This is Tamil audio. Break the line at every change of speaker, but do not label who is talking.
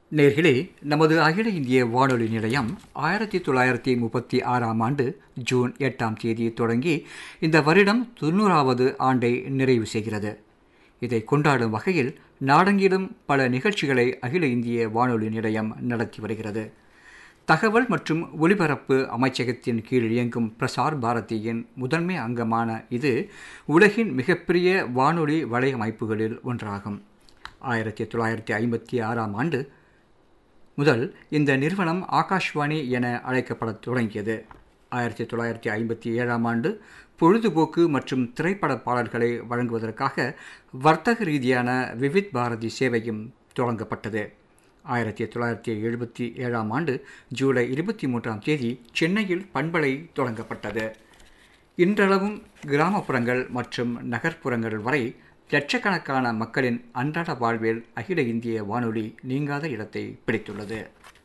நேர்களே நமது அகில இந்திய வானொலி நிலையம் ஆயிரத்தி தொள்ளாயிரத்தி முப்பத்தி ஆறாம் ஆண்டு ஜூன் எட்டாம் தேதி தொடங்கி இந்த வருடம் தொண்ணூறாவது ஆண்டை நிறைவு செய்கிறது இதை கொண்டாடும் வகையில் நாடெங்கிலும் பல நிகழ்ச்சிகளை அகில இந்திய வானொலி நிலையம் நடத்தி வருகிறது தகவல் மற்றும் ஒலிபரப்பு அமைச்சகத்தின் கீழ் இயங்கும் பிரசார் பாரதியின் முதன்மை அங்கமான இது உலகின் மிகப்பெரிய வானொலி வலையமைப்புகளில் ஒன்றாகும் ஆயிரத்தி தொள்ளாயிரத்தி ஐம்பத்தி ஆறாம் ஆண்டு முதல் இந்த நிறுவனம் ஆகாஷ்வாணி என அழைக்கப்படத் தொடங்கியது ஆயிரத்தி தொள்ளாயிரத்தி ஐம்பத்தி ஏழாம் ஆண்டு பொழுதுபோக்கு மற்றும் திரைப்பட பாடல்களை வழங்குவதற்காக வர்த்தக ரீதியான விவித் பாரதி சேவையும் தொடங்கப்பட்டது ஆயிரத்தி தொள்ளாயிரத்தி எழுபத்தி ஏழாம் ஆண்டு ஜூலை இருபத்தி மூன்றாம் தேதி சென்னையில் பண்பலை தொடங்கப்பட்டது இன்றளவும் கிராமப்புறங்கள் மற்றும் நகர்ப்புறங்கள் வரை லட்சக்கணக்கான மக்களின் அன்றாட வாழ்வில் அகில இந்திய வானொலி நீங்காத இடத்தை பிடித்துள்ளது